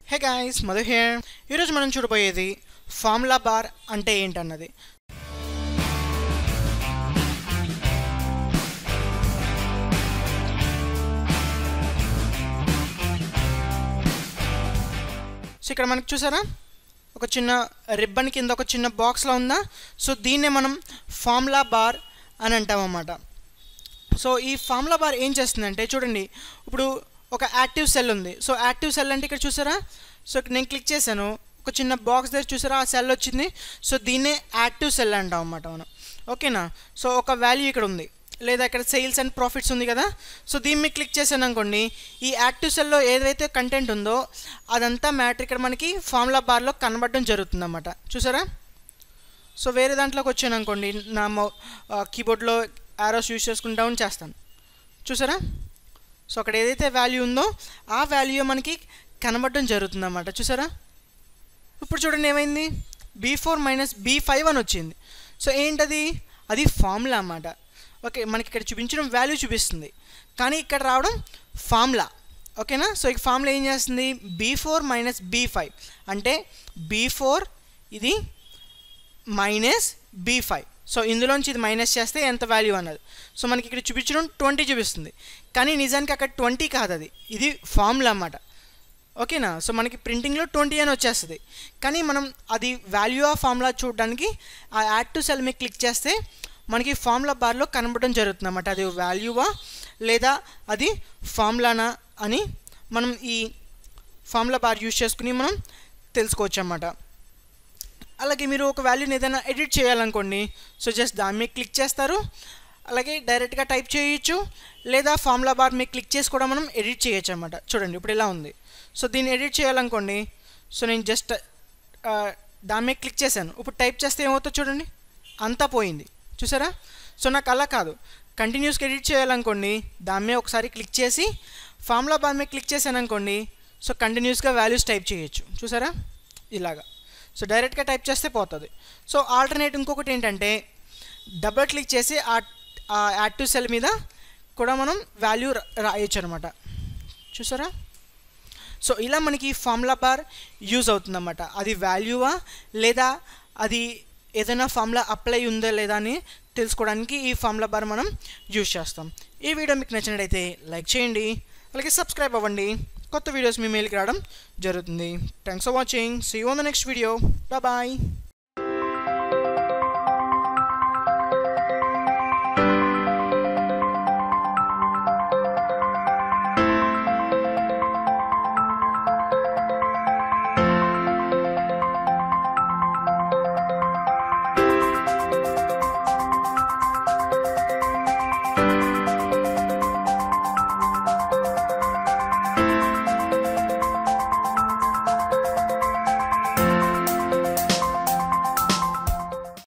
hey guys Madhu here ఈరోజు మనం చూడబోయేది ఫార్ములా బార్ అంటే ఏంటన్నది సో ఇక్కడ మనకి చూసారా ఒక చిన్న రిబ్బన్ కింద ఒక చిన్న బాక్స్లో ఉందా సో దీన్నే మనం ఫార్ములా బార్ అని అంటాం అన్నమాట సో ఈ ఫార్ములా బార్ ఏం చేస్తుందంటే చూడండి ఇప్పుడు ఒక యాక్టివ్ సెల్ ఉంది సో యాక్టివ్ సెల్ అంటే ఇక్కడ చూసారా సో ఇక్కడ నేను క్లిక్ చేశాను ఒక చిన్న బాక్స్ దగ్గర చూసారా ఆ సెల్ వచ్చింది సో దీన్నే యాక్టివ్ సెల్ అంటాం అన్నమాట మనం ఓకేనా సో ఒక వాల్యూ ఇక్కడ ఉంది లేదా ఇక్కడ సేల్స్ అండ్ ప్రాఫిట్స్ ఉంది కదా సో దీన్ని మీకు క్లిక్ చేశాను అనుకోండి ఈ యాక్టివ్ సెల్లో ఏదైతే కంటెంట్ ఉందో అదంతా మ్యాటర్ ఇక్కడ మనకి ఫార్ములా బార్లో కనబడడం జరుగుతుందన్నమాట చూసారా సో వేరే దాంట్లోకి వచ్చాను అనుకోండి నా మౌ కీబోర్డ్లో యారోస్ యూస్ చేసుకుని డౌన్ చేస్తాను చూసారా సో అక్కడ ఏదైతే వాల్యూ ఉందో ఆ వాల్యూ మనకి కనబడడం జరుగుతుందన్నమాట చూసారా ఇప్పుడు చూడండి ఏమైంది B four minus B five అని వచ్చింది సో ఏంటది అది ఫార్ములా అన్నమాట ఓకే మనకి ఇక్కడ చూపించడం వాల్యూ చూపిస్తుంది కానీ ఇక్కడ రావడం ఫార్ములా ఓకేనా సో ఈ ఫార్ములా ఏం చేస్తుంది B four minus B five అంటే బీ ఫోర్ ఇది మైనస్ బీ ఫైవ్ సో ఇందులోంచి ఇది మైనస్ చేస్తే ఎంత వాల్యూ అన్నది సో మనకి ఇక్కడ చూపించడం ట్వంటీ చూపిస్తుంది కానీ నిజానికి అక్కడ ట్వంటీ కాదు అది ఇది ఫార్ములా అన్నమాట ఓకేనా సో మనకి ప్రింటింగ్లో ట్వంటీ అని వచ్చేస్తుంది కానీ మనం అది వాల్యూ ఆఫ్ ఫార్ములా చూడడానికి ఆ యాడ్ టు సెల్ మీద క్లిక్ చేస్తే మనకి ఫార్ములా బార్లో కనబడడం జరుగుతుంది అన్నమాట అది వాల్యూవా లేదా అది ఫార్ములానా అని మనం ఈ ఫార్ములా బార్ యూజ్ చేసుకుని మనం తెలుసుకోవచ్చు అన్నమాట అలాగే మీరు ఒక వాల్యూని ఏదైనా ఎడిట్ చేయాలనుకోండి సో జస్ట్ దాని మీద క్లిక్ చేస్తారు అలాగే డైరెక్ట్గా టైప్ చేయొచ్చు లేదా ఫార్ములా బార్ మీద క్లిక్ చేసి కూడా మనం ఎడిట్ చేయొచ్చు అనమాట చూడండి ఇప్పుడు ఇలా ఉంది సో దీన్ని ఎడిట్ చేయాలనుకోండి సో నేను జస్ట్ దాని మీద క్లిక్ చేశాను ఇప్పుడు టైప్ చేస్తే ఏమవుతుందో చూడండి అంతా పోయింది చూసారా సో నాకు అలా కాదు కంటిన్యూస్గా ఎడిట్ చేయాలనుకోండి దాని మీద ఒకసారి క్లిక్ చేసి ఫార్ములా బార్ మీద క్లిక్ చేశాను అనుకోండి సో కంటిన్యూస్గా వాల్యూస్ టైప్ చేయొచ్చు చూసారా ఇలాగా సో డైరెక్ట్గా టైప్ చేస్తే పోతుంది సో ఆల్టర్నేట్ ఇంకొకటి ఏంటంటే డబుల్ క్లిక్ చేసి ఆ యాక్టివ్ సెల్ మీద కూడా మనం వాల్యూ రాయొచ్చు అనమాట చూసారా సో ఇలా మనకి ఫార్ములా బార్ యూజ్ అవుతుందన్నమాట అది వాల్యూవా లేదా అది ఏదైనా ఫార్ములా అప్లై ఉందా లేదా అని తెలుసుకోవడానికి ఈ ఫార్ములా బార్ మనం యూజ్ చేస్తాం ఈ వీడియో మీకు నచ్చినట్టయితే లైక్ చేయండి అలాగే సబ్స్క్రైబ్ అవ్వండి కొత్త వీడియోస్ మీ మెయిల్కి రావడం జరుగుతుంది thanks for watching see you on the next video bye